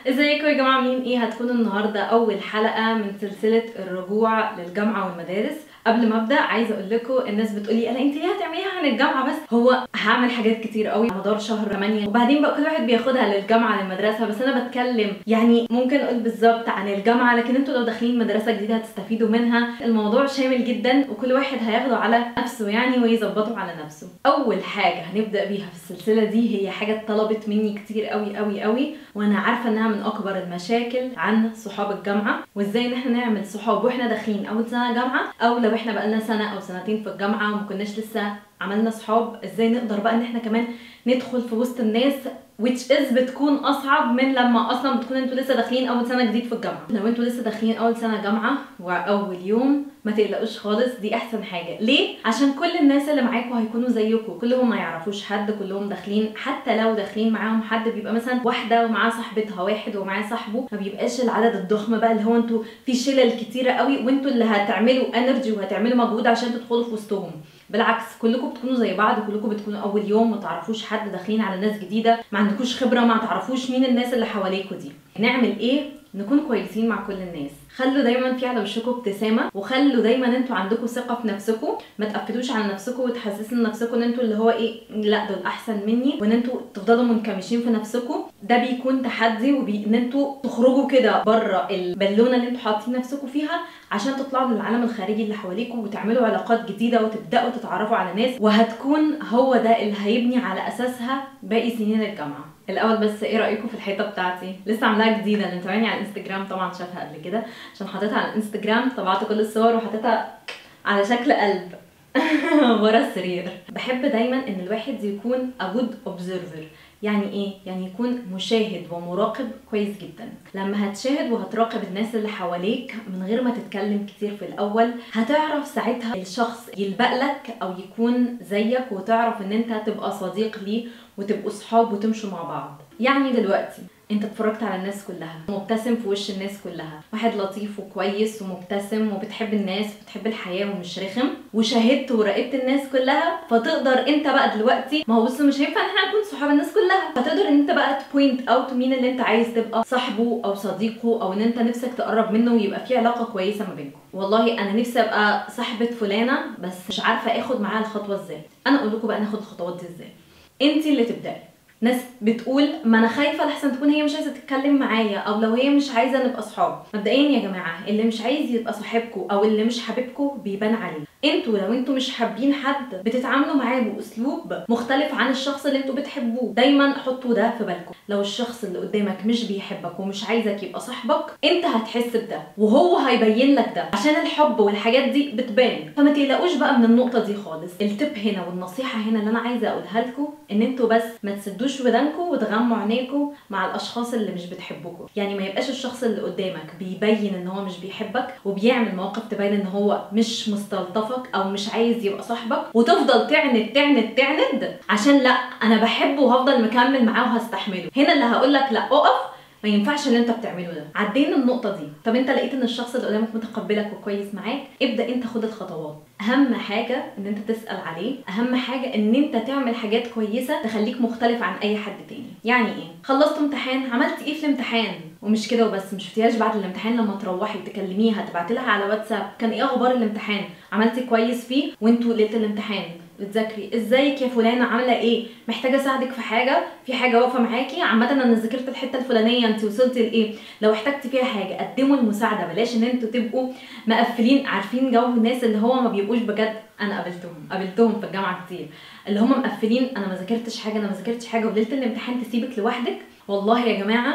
ازيكم يا جماعه عاملين ايه هتكون النهارده اول حلقه من سلسله الرجوع للجامعه والمدارس قبل ما ابدا عايزه اقول لكم الناس بتقولي انا انت ليه هتعمليها عن الجامعه بس هو هعمل حاجات كتير قوي على مدار شهر 8 وبعدين بقى كل واحد بياخدها للجامعه للمدرسه بس انا بتكلم يعني ممكن اقول بالظبط عن الجامعه لكن انتوا لو داخلين مدرسه جديده هتستفيدوا منها الموضوع شامل جدا وكل واحد هياخده على نفسه يعني ويظبطه على نفسه اول حاجه هنبدا بيها في السلسله دي هي حاجه اتطلبت مني كتير قوي قوي قوي وانا عارفه انها من اكبر المشاكل عن صحاب الجامعه وازاي ان احنا نعمل صحاب واحنا داخلين اول سنه جامعه او لو احنا بقالنا سنه او سنتين في الجامعه وما كناش لسه عملنا صحاب ازاي نقدر بقى ان احنا كمان ندخل في وسط الناس which is بتكون اصعب من لما اصلا بتكون انتوا لسه داخلين اول سنه جديد في الجامعه لو انتوا لسه داخلين اول سنه جامعه واول يوم ما تقلقوش خالص دي احسن حاجه ليه عشان كل الناس اللي معاكم هيكونوا زيكم كلهم ما يعرفوش حد كلهم داخلين حتى لو داخلين معاهم حد بيبقى مثلا واحده ومعاها صاحبتها واحد ومعاه صاحبه ما بيبقاش العدد الضخم بقى اللي هو انتوا في شلل كتيره قوي وانتوا اللي هتعملوا انرجي وهتعملوا مجهود عشان تدخلوا في وسطهم بالعكس كلكم بتكونوا زي بعض كلكم بتكونوا اول يوم ما تعرفوش حد داخلين على ناس جديده ما عندكوش خبره ما تعرفوش مين الناس اللي حواليكوا دي نعمل ايه نكون كويسين مع كل الناس خلوا دايما في على وشكم ابتسامه وخلوا دايما انتوا عندكم ثقه في نفسكم ما تقفلوش على نفسكم وتحسسوا نفسكم ان انتوا اللي هو ايه لا دول احسن مني وان انتوا تفضلوا منكمشين في نفسكم ده بيكون تحدي وبي... ان انتوا تخرجوا كده بره البالونه اللي انتوا حاطين نفسكم فيها عشان تطلعوا للعالم الخارجي اللي حواليكم وتعملوا علاقات جديده وتبداوا تتعرفوا على ناس وهتكون هو ده اللي هيبني على اساسها باقي سنين الجامعه الاول بس ايه رايكم في الحيطه بتاعتي لسه عاملاها جديده اللي متابعني على الانستجرام طبعا شافها قبل كده عشان حطيتها على الانستجرام طبعت كل الصور وحطيتها على شكل قلب ورا السرير بحب دايما ان الواحد يكون a good observer يعني ايه يعني يكون مشاهد ومراقب كويس جدا لما هتشاهد وهتراقب الناس اللي حواليك من غير ما تتكلم كتير في الاول هتعرف ساعتها الشخص يلبق لك او يكون زيك وتعرف ان انت تبقى صديق ليه وتبقوا صحاب وتمشوا مع بعض يعني دلوقتي انت اتفرجت على الناس كلها مبتسم في وش الناس كلها واحد لطيف وكويس ومبتسم وبتحب الناس وبتحب الحياه ومش رخم وشاهدت وراقبت الناس كلها فتقدر انت بقى دلوقتي ما هو بص مش هينفع ان احنا نكون صحاب الناس كلها فتقدر ان انت بقى تبوينت اوت مين اللي انت عايز تبقى صاحبه او صديقه او ان انت نفسك تقرب منه ويبقى في علاقه كويسه ما بينكم والله انا نفسي ابقى صاحبه فلانه بس مش عارفه اخد معاها الخطوه ازاي انا اقول لكم بقى ناخد الخطوات دي ازاي انت اللي تبداي ناس بتقول ما انا خايفه لحسن تكون هي مش عايزه تتكلم معايا او لو هي مش عايزه نبقى صحاب مبدئيا يا جماعه اللي مش عايز يبقى صاحبكم او اللي مش حبيبكم بيبان عليه انتوا لو انتوا مش حابين حد بتتعاملوا معاه باسلوب مختلف عن الشخص اللي انتوا بتحبوه دايما حطوا ده في بالكم لو الشخص اللي قدامك مش بيحبك ومش عايزك يبقى صاحبك انت هتحس بده وهو هيبين لك ده عشان الحب والحاجات دي بتبان فما تقلقوش بقى من النقطه دي خالص التب هنا والنصيحه هنا اللي انا عايزه اقولها لكم ان انتوا بس ما تسدوش ودانكم وتغموا عينيكم مع الاشخاص اللي مش بتحبوكم يعني ما يبقاش الشخص اللي قدامك بيبين ان هو مش بيحبك وبيعمل مواقف تبين ان هو مش مستلطفك او مش عايز يبقى صاحبك وتفضل تعند تعند تعند عشان لا انا بحبه وهفضل مكمل معاه وهستحمله هنا اللي هقول لك لا اقف ما ينفعش اللي انت بتعمله ده عدينا النقطه دي طب انت لقيت ان الشخص اللي قدامك متقبلك وكويس معاك ابدا انت خد الخطوات اهم حاجه ان انت تسال عليه اهم حاجه ان انت تعمل حاجات كويسه تخليك مختلف عن اي حد تاني يعني ايه خلصت امتحان عملت ايه في الامتحان ومش كده وبس مش شفتيهاش بعد الامتحان لما تروحي تكلميها تبعتي لها على واتساب كان ايه اخبار الامتحان عملتي كويس فيه وانتوا ليله الامتحان بتذاكري ازيك يا فلانه عامله ايه محتاجه اساعدك في حاجه في حاجه واقفه معاكي عامه انا ذاكرت الحته الفلانيه انت وصلتي لايه لو احتجتي فيها حاجه قدموا المساعده بلاش ان انتوا تبقوا مقفلين عارفين جو الناس اللي هو ما بيبقوش بجد انا قابلتهم قابلتهم في الجامعه كتير اللي هم مقفلين انا ما ذاكرتش حاجه انا ما ذاكرتش حاجه وليله الامتحان تسيبك لوحدك والله يا جماعه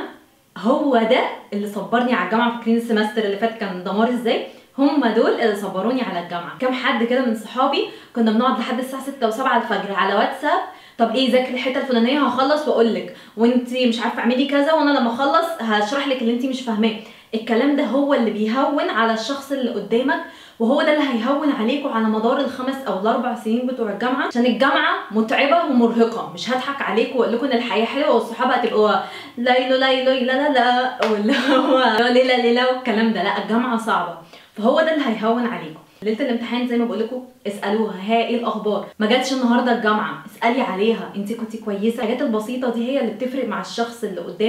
هو ده اللي صبرني على الجامعه فاكرين السمستر اللي فات كان دمار ازاي هم دول اللي صبروني على الجامعه كام حد كده من صحابي كنا بنقعد لحد الساعه 6 و7 الفجر على واتساب طب ايه ذاكري الحته الفلانيه هخلص واقول لك وانت مش عارفه اعملي كذا وانا لما اخلص هشرح لك اللي انت مش فاهماه الكلام ده هو اللي بيهون على الشخص اللي قدامك وهو ده اللي هيهون عليكم على مدار الخمس او الاربع سنين بتوع الجامعه عشان الجامعه متعبه ومرهقه مش هضحك عليكم واقول لكم ان الحياه حلوه والصحاب هتبقوا ليلو ليلو لا لا لا واللي هو ليله ليله والكلام ده لا الجامعه صعبه فهو ده اللي هيهون عليكم ليله الامتحان زي ما بقول لكم اسالوها ها ايه الاخبار ما جاتش النهارده الجامعه اسالي عليها انت كنتي كويسه الحاجات البسيطه دي هي اللي بتفرق مع الشخص اللي قدامك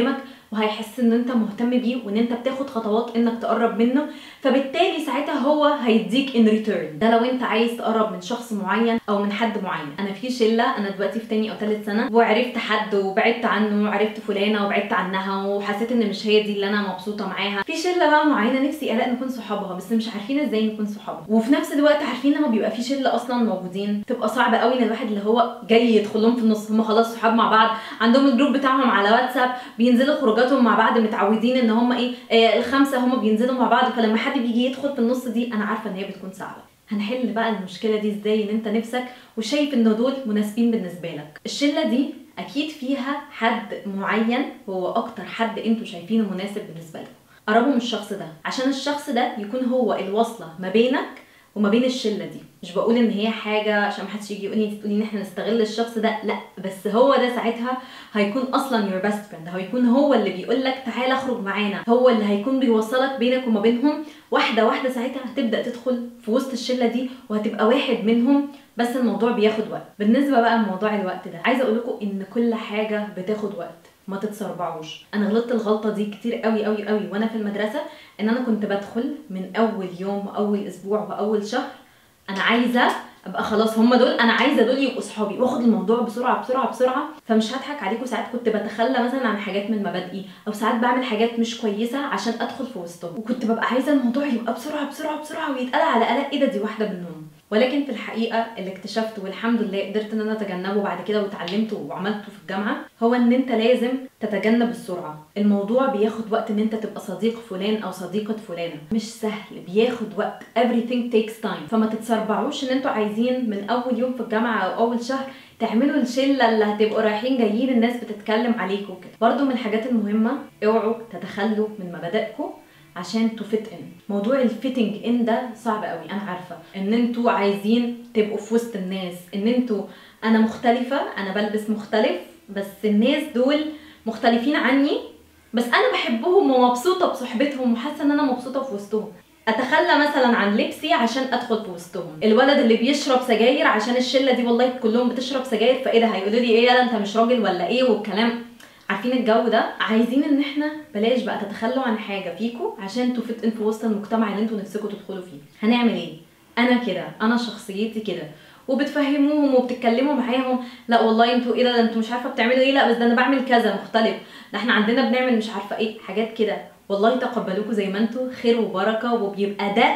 وهيحس ان انت مهتم بيه وان انت بتاخد خطوات انك تقرب منه فبالتالي ساعتها هو هيديك ان ريتيرن ده لو انت عايز تقرب من شخص معين او من حد معين انا في شله انا دلوقتي في تاني او تالت سنه وعرفت حد وبعدت عنه وعرفت فلانه وبعدت عنها وحسيت ان مش هي دي اللي انا مبسوطه معاها في شله بقى معينه نفسي الاقي نكون صحابها بس مش عارفين ازاي نكون صحابها وفي نفس الوقت عارفين لما بيبقى في شله اصلا موجودين تبقى صعب قوي ان الواحد اللي هو جاي يدخل لهم في النص هم خلاص صحاب مع بعض عندهم الجروب بتاعهم على واتساب بينزلوا خروجاتهم مع بعض متعودين ان هم ايه آه الخمسه هم بينزلوا مع بعض فلما حد بيجي يدخل في النص دي انا عارفه ان هي بتكون صعبه هنحل بقى المشكله دي ازاي ان انت نفسك وشايف ان دول مناسبين بالنسبه لك الشله دي اكيد فيها حد معين هو اكتر حد انتوا شايفينه مناسب بالنسبه لكم قربوا من الشخص ده عشان الشخص ده يكون هو الوصله ما بينك وما بين الشله دي مش بقول ان هي حاجه عشان ما حدش يجي يقول لي تقولي ان احنا نستغل الشخص ده لا بس هو ده ساعتها هيكون اصلا يور بيست فريند هيكون هو اللي بيقول لك تعالى اخرج معانا هو اللي هيكون بيوصلك بينك وما بينهم واحده واحده ساعتها هتبدا تدخل في وسط الشله دي وهتبقى واحد منهم بس الموضوع بياخد وقت بالنسبه بقى لموضوع الوقت ده عايزه اقول لكم ان كل حاجه بتاخد وقت ما تتسربعوش انا غلطت الغلطه دي كتير قوي قوي قوي وانا في المدرسه ان انا كنت بدخل من اول يوم واول اسبوع واول شهر انا عايزه ابقى خلاص هم دول انا عايزه دول يبقوا صحابي واخد الموضوع بسرعه بسرعه بسرعه فمش هضحك عليكم ساعات كنت بتخلى مثلا عن حاجات من مبادئي او ساعات بعمل حاجات مش كويسه عشان ادخل في وسطهم وكنت ببقى عايزه الموضوع يبقى بسرعه بسرعه بسرعه ويتقال على قلق ايه ده دي واحده منهم ولكن في الحقيقه اللي اكتشفته والحمد لله قدرت ان انا اتجنبه بعد كده واتعلمته وعملته في الجامعه هو ان انت لازم تتجنب السرعه الموضوع بياخد وقت ان انت تبقى صديق فلان او صديقه فلانه مش سهل بياخد وقت everything takes time فما تتسربعوش ان انتوا عايزين من اول يوم في الجامعه او اول شهر تعملوا الشله اللي هتبقوا رايحين جايين الناس بتتكلم عليكم كده برضو من الحاجات المهمه اوعوا تتخلوا من مبادئكم عشان تو فيت ان موضوع الفيتنج ان ده صعب قوي انا عارفه ان انتوا عايزين تبقوا في وسط الناس ان انتوا انا مختلفه انا بلبس مختلف بس الناس دول مختلفين عني بس انا بحبهم ومبسوطه بصحبتهم وحاسه ان انا مبسوطه في وسطهم اتخلى مثلا عن لبسي عشان ادخل في وسطهم الولد اللي بيشرب سجاير عشان الشله دي والله كلهم بتشرب سجاير فايه ده هيقولوا لي ايه يلا انت مش راجل ولا ايه والكلام عارفين الجو ده عايزين ان احنا بلاش بقى تتخلوا عن حاجه فيكم عشان تفت في وسط المجتمع اللي انتوا نفسكم تدخلوا فيه هنعمل ايه انا كده انا شخصيتي كده وبتفهموهم وبتتكلموا معاهم لا والله انتوا ايه ده انتوا مش عارفه بتعملوا ايه لا بس ده انا بعمل كذا مختلف ده احنا عندنا بنعمل مش عارفه ايه حاجات كده والله تقبلوكوا زي ما انتوا خير وبركه وبيبقى ده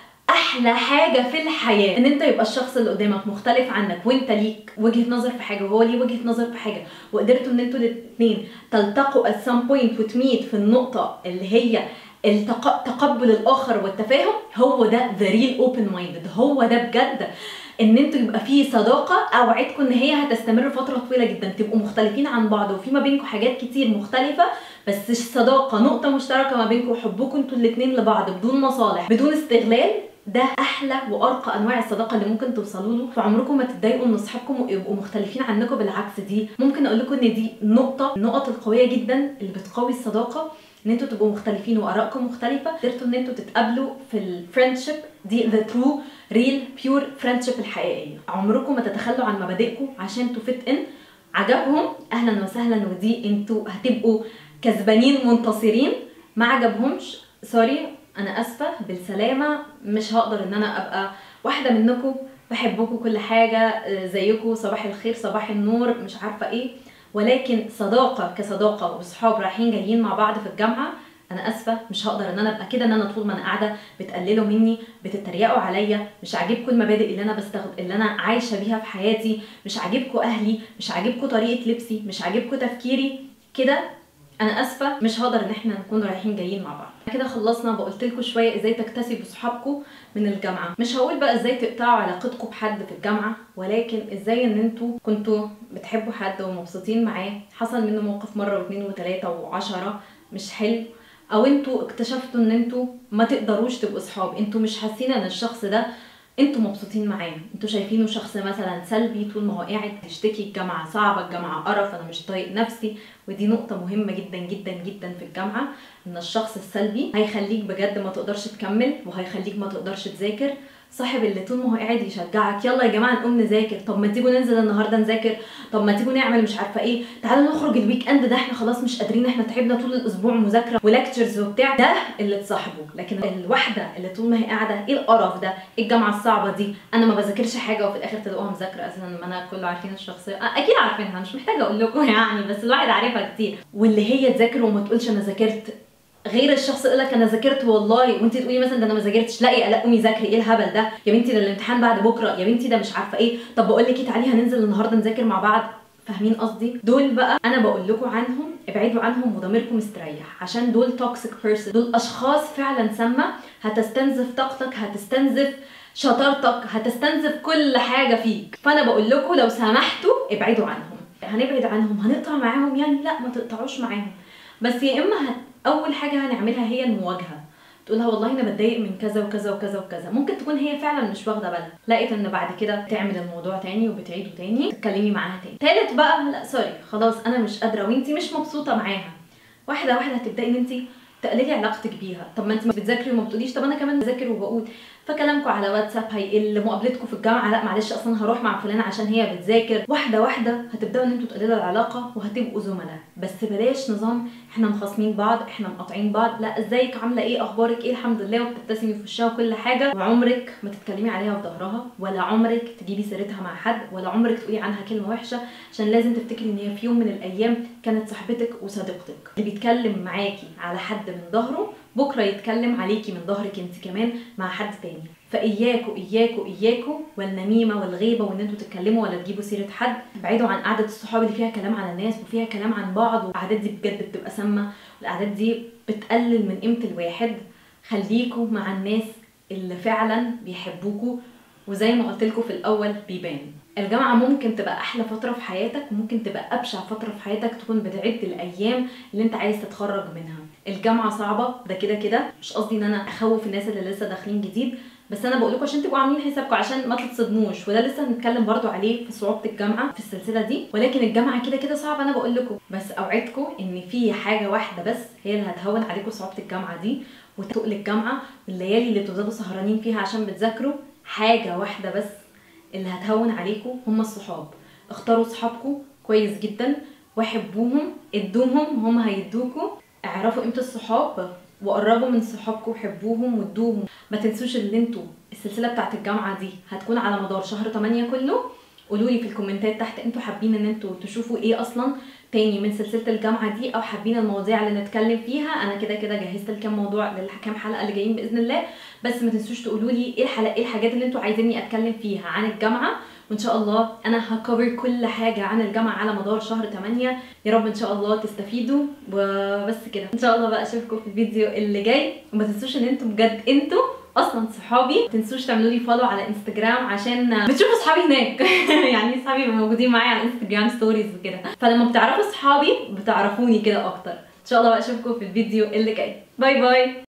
احلى حاجه في الحياه ان انت يبقى الشخص اللي قدامك مختلف عنك وانت ليك وجهه نظر في حاجه وهو ليه وجهه نظر في حاجه وقدرتوا ان انتوا الاثنين تلتقوا at some point وتميت في النقطه اللي هي التق... تقبل الاخر والتفاهم هو ده ذا ريل اوبن مايندد هو ده بجد ان انتوا يبقى في صداقه اوعدكم ان هي هتستمر فتره طويله جدا تبقوا مختلفين عن بعض وفي ما بينكم حاجات كتير مختلفه بس الصداقه نقطه مشتركه ما بينكم وحبكم انتوا الاثنين لبعض بدون مصالح بدون استغلال ده احلى وارقى انواع الصداقه اللي ممكن توصلوا له فعمركم ما تتضايقوا ان اصحابكم يبقوا مختلفين عنكم بالعكس دي ممكن اقول لكم ان دي نقطه النقط القويه جدا اللي بتقوي الصداقه ان انتوا تبقوا مختلفين وارائكم مختلفه قدرتوا ان انتوا تتقابلوا في الفريندشيب دي ذا ترو ريل بيور فريندشيب الحقيقيه عمركم ما تتخلوا عن مبادئكم عشان تفت ان عجبهم اهلا وسهلا ودي انتوا هتبقوا كسبانين منتصرين ما عجبهمش سوري انا اسفه بالسلامه مش هقدر ان انا ابقى واحده منكم بحبكم كل حاجه زيكم صباح الخير صباح النور مش عارفه ايه ولكن صداقه كصداقه وصحاب رايحين جايين مع بعض في الجامعه انا اسفه مش هقدر ان انا ابقى كده ان انا طول ما انا قاعده بتقللوا مني بتتريقوا عليا مش عاجبكم المبادئ اللي انا بستخد... اللي انا عايشه بيها في حياتي مش عاجبكم اهلي مش عاجبكم طريقه لبسي مش عاجبكم تفكيري كده انا اسفه مش هقدر ان احنا نكون رايحين جايين مع بعض كده خلصنا بقولت لكم شويه ازاي تكتسبوا صحابكم من الجامعه مش هقول بقى ازاي تقطعوا علاقتكم بحد في الجامعه ولكن ازاي ان انتوا كنتوا بتحبوا حد ومبسوطين معاه حصل منه موقف مره واثنين وثلاثه وعشرة مش حلو او انتوا اكتشفتوا ان انتوا ما تقدروش تبقوا صحاب انتوا مش حاسين ان الشخص ده انتوا مبسوطين معاه انتوا شايفينه شخص مثلا سلبي طول ما هو قاعد يشتكي الجامعه صعبه الجامعه قرف انا مش طايق نفسي ودي نقطه مهمه جدا جدا جدا في الجامعه ان الشخص السلبي هيخليك بجد ما تقدرش تكمل وهيخليك ما تقدرش تذاكر صاحب اللي طول ما هو قاعد يشجعك يلا يا جماعه نقوم نذاكر طب ما تيجوا ننزل النهارده نذاكر طب ما تيجوا نعمل مش عارفه ايه تعالوا نخرج الويك اند ده احنا خلاص مش قادرين احنا تعبنا طول الاسبوع مذاكره ولكتشرز وبتاع ده اللي تصاحبه لكن الواحده اللي طول ما هي قاعده ايه القرف ده ايه الجامعه الصعبه دي انا ما بذاكرش حاجه وفي الاخر تلاقوها مذاكره اساسا ما انا كله عارفين الشخصيه اكيد عارفينها مش محتاجه اقول لكم يعني بس الواحد عارفها كتير واللي هي تذاكر وما تقولش انا ذاكرت غير الشخص يقول لك انا ذاكرت والله وانت تقولي مثلا ده انا ما ذاكرتش لا يا لا قومي ذاكري ايه الهبل ده يا بنتي ده الامتحان بعد بكره يا بنتي ده مش عارفه ايه طب بقول لك ايه تعالي هننزل النهارده نذاكر مع بعض فاهمين قصدي دول بقى انا بقول لكم عنهم ابعدوا عنهم وضميركم استريح عشان دول توكسيك بيرسون دول اشخاص فعلا سامه هتستنزف طاقتك هتستنزف شطارتك هتستنزف كل حاجه فيك فانا بقول لكم لو سمحتوا ابعدوا عنهم هنبعد عنهم هنقطع معاهم يعني لا ما تقطعوش معاهم بس يا اما هت... اول حاجه هنعملها هي المواجهه تقولها والله انا بتضايق من كذا وكذا وكذا وكذا ممكن تكون هي فعلا مش واخده بالها لقيت ان بعد كده تعمل الموضوع تاني وبتعيده تاني تتكلمي معاها تاني تالت بقى لا سوري خلاص انا مش قادره وانتي مش مبسوطه معاها واحده واحده هتبداي ان انت تقللي علاقتك بيها طب ما انت بتذاكري وما بتقوليش طب انا كمان بذاكر وبقول فكلامكم على واتساب هيقل مقابلتكم في الجامعه لا معلش اصلا هروح مع فلانه عشان هي بتذاكر واحده واحده هتبداوا ان انتوا تقللوا العلاقه وهتبقوا زملاء بس بلاش نظام احنا مخاصمين بعض احنا مقاطعين بعض لا ازيك عامله ايه اخبارك ايه الحمد لله وبتبتسمي في وشها وكل حاجه وعمرك ما تتكلمي عليها في ظهرها ولا عمرك تجيبي سيرتها مع حد ولا عمرك تقولي عنها كلمه وحشه عشان لازم تفتكري ان هي في يوم من الايام كانت صاحبتك وصديقتك اللي بيتكلم معاكي على حد من ظهره بكره يتكلم عليكي من ظهرك انت كمان مع حد تاني فاياكوا اياكوا اياكوا والنميمه والغيبه وان انتوا تتكلموا ولا تجيبوا سيره حد ابعدوا عن قعده الصحاب اللي فيها كلام على الناس وفيها كلام عن بعض والقعدات دي بجد بتبقى سامه والقعدات دي بتقلل من قيمه الواحد خليكوا مع الناس اللي فعلا بيحبوكوا وزي ما قلت لكم في الاول بيبان الجامعة ممكن تبقى أحلى فترة في حياتك وممكن تبقى أبشع فترة في حياتك تكون بتعد الأيام اللي أنت عايز تتخرج منها الجامعة صعبة ده كده كده مش قصدي إن أنا أخوف الناس اللي لسه داخلين جديد بس انا بقول لكم عشان تبقوا عاملين حسابكم عشان ما تتصدموش وده لسه هنتكلم برضو عليه في صعوبه الجامعه في السلسله دي ولكن الجامعه كده كده صعبه انا بقول لكم بس اوعدكم ان في حاجه واحده بس هي اللي هتهون عليكم صعوبه الجامعه دي وتقل الجامعه والليالي اللي بتفضلوا سهرانين فيها عشان بتذاكروا حاجه واحده بس اللي هتهون عليكم هم الصحاب اختاروا صحابكم كويس جدا وحبوهم ادوهم هم هيدوكوا اعرفوا قيمه الصحاب وقربوا من صحابكم وحبوهم وادوهم ما تنسوش ان انتوا السلسله بتاعت الجامعه دي هتكون على مدار شهر 8 كله قولوا لي في الكومنتات تحت انتوا حابين ان انتوا تشوفوا ايه اصلا تاني من سلسله الجامعه دي او حابين المواضيع اللي نتكلم فيها انا كده كده جهزت الكام موضوع للكام حلقه اللي جايين باذن الله بس ما تنسوش تقولوا لي ايه الحلقه ايه الحاجات اللي انتوا عايزيني اتكلم فيها عن الجامعه وان شاء الله انا هكفر كل حاجه عن الجامعه على مدار شهر 8 يا رب ان شاء الله تستفيدوا وبس كده ان شاء الله بقى اشوفكم في الفيديو اللي جاي وما تنسوش ان انتوا بجد انتوا اصلا صحابي ما تنسوش تعملوا لي فولو على انستجرام عشان بتشوفوا صحابي هناك يعني صحابي موجودين معايا على انستجرام ستوريز وكده فلما بتعرفوا صحابي بتعرفوني كده اكتر ان شاء الله بقى اشوفكم في الفيديو اللي جاي باي باي